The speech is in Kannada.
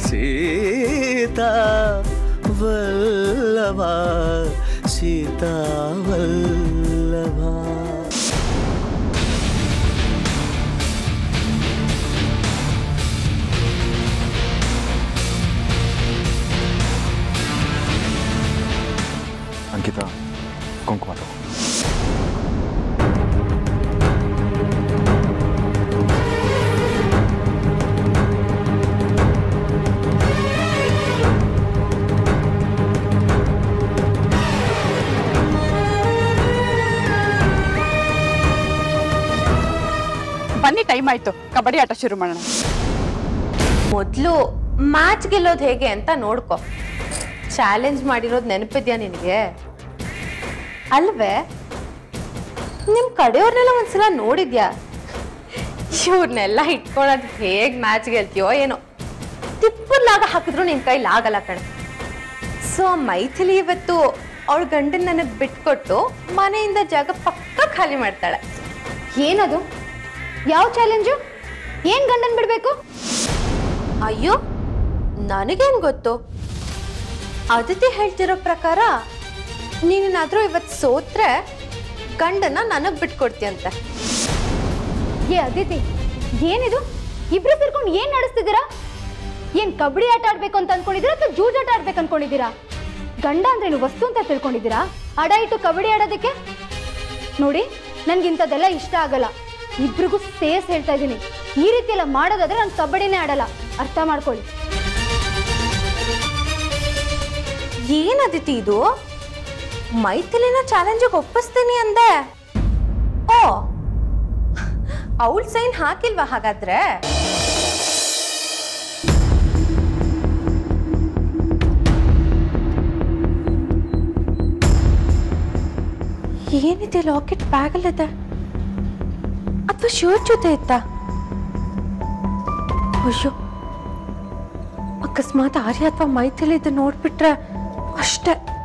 ಸೀತಾ ವಲ್ಲಭ ಸೀತಾ ವಲ್ಲಭ ಅಂಕಿತ ಕುಂಕುಮ ತಗೋ ಬನ್ನಿ ಟೈಮ್ ಆಯ್ತು ಕಬಡ್ಡಿ ಆಟ ಶುರು ಮಾಡೋಣ ಮೊದಲು ಮ್ಯಾಚ್ ಗೆಲ್ಲೋದು ಹೇಗೆ ಅಂತ ನೋಡ್ಕೊ ಚಾಲೆಂಜ್ ಮಾಡಿರೋದು ನೆನಪಿದ್ಯಾ ನಿನಗೆ ಅಲ್ವೇ ನಿಮ್ಮ ಕಡೆಯವ್ರನ್ನೆಲ್ಲ ಒಂದ್ಸಲ ನೋಡಿದ್ಯಾ ಇವ್ರನ್ನೆಲ್ಲ ಇಟ್ಕೊಳೋದು ಹೇಗೆ ಮ್ಯಾಚ್ ಗೆಲ್ತೀಯೋ ಏನೋ ತಿಪ್ಪಲಾಗ ಹಾಕಿದ್ರು ನಿನ್ ಕೈಲಿ ಆಗಲ್ಲ ಕಣೆ ಸೊ ಮೈಥಿಲಿ ಇವತ್ತು ಅವಳ ಗಂಡನ ನನಗೆ ಬಿಟ್ಕೊಟ್ಟು ಮನೆಯಿಂದ ಜಾಗ ಪಕ್ಕ ಖಾಲಿ ಮಾಡ್ತಾಳೆ ಏನದು ಯಾವ ಚಾಲೆಂಜು ಏನ್ ಗಂಡನ್ ಬಿಡ್ಬೇಕು ಅಯ್ಯೋ ನನಗೇನ್ ಗೊತ್ತು ಅದಿತಿ ಹೇಳ್ತಿರೋ ಪ್ರಕಾರ ನೀನೇನಾದ್ರೂ ಇವತ್ತು ಸೋತ್ರೆ ಗಂಡನ ನನಗ್ ಬಿಟ್ಕೊಡ್ತೀಯಂತೆ ಏ ಅದಿತಿ ಏನಿದು ಇಬ್ರು ಸೇರ್ಕೊಂಡು ಏನ್ ನಡೆಸ್ತಿದ್ದೀರಾ ಏನ್ ಕಬಡ್ಡಿ ಆಟ ಆಡ್ಬೇಕು ಅಂತ ಅನ್ಕೊಂಡಿದ್ದೀರಾ ಅಥವಾ ಜೂಜಾಟ ಆಡ್ಬೇಕು ಅನ್ಕೊಂಡಿದ್ದೀರಾ ಗಂಡ ಅಂದ್ರೇನು ವಸ್ತು ಅಂತ ತಿಳ್ಕೊಂಡಿದ್ದೀರಾ ಅಡ ಇಟ್ಟು ಕಬಡ್ಡಿ ಆಡೋದಕ್ಕೆ ನೋಡಿ ನನ್ಗಿಂಥದ್ದೆಲ್ಲ ಇಷ್ಟ ಆಗಲ್ಲ ಇಬ್ರಿಗೂ ಸೇಸ್ ಹೇಳ್ತಾ ಇದ್ದೀನಿ ಈ ರೀತಿ ಎಲ್ಲ ಮಾಡೋದಾದ್ರೆ ನಾನು ಕಬಡ್ಡಿನೇ ಆಡಲ್ಲ ಅರ್ಥ ಮಾಡ್ಕೊಳ್ಳಿ ಏನದಿತಿ ಇದು ಮೈಥಿಲಿನ ಚಾಲೆಂಜಿಗೆ ಒಪ್ಪಿಸ್ತೀನಿ ಅಂದೆ ಓ ಅವಳ ಸೈನ್ ಹಾಕಿಲ್ವಾ ಹಾಗಾದ್ರೆ ಏನಿದೆ ಲಾಕೆಟ್ ಬ್ಯಾಗಲ್ಲಿದೆ ಅಥವಾ ಶರ್ಟ್ ಜೊತೆ ಇತ್ತ ಅಯ್ಯೋ ಅಕಸ್ಮಾತ್ ಆರ್ಯ ಅಥವಾ ಮೈಥಿಲಿ ಇದು ನೋಡ್ಬಿಟ್ರೆ ಅಷ್ಟೇ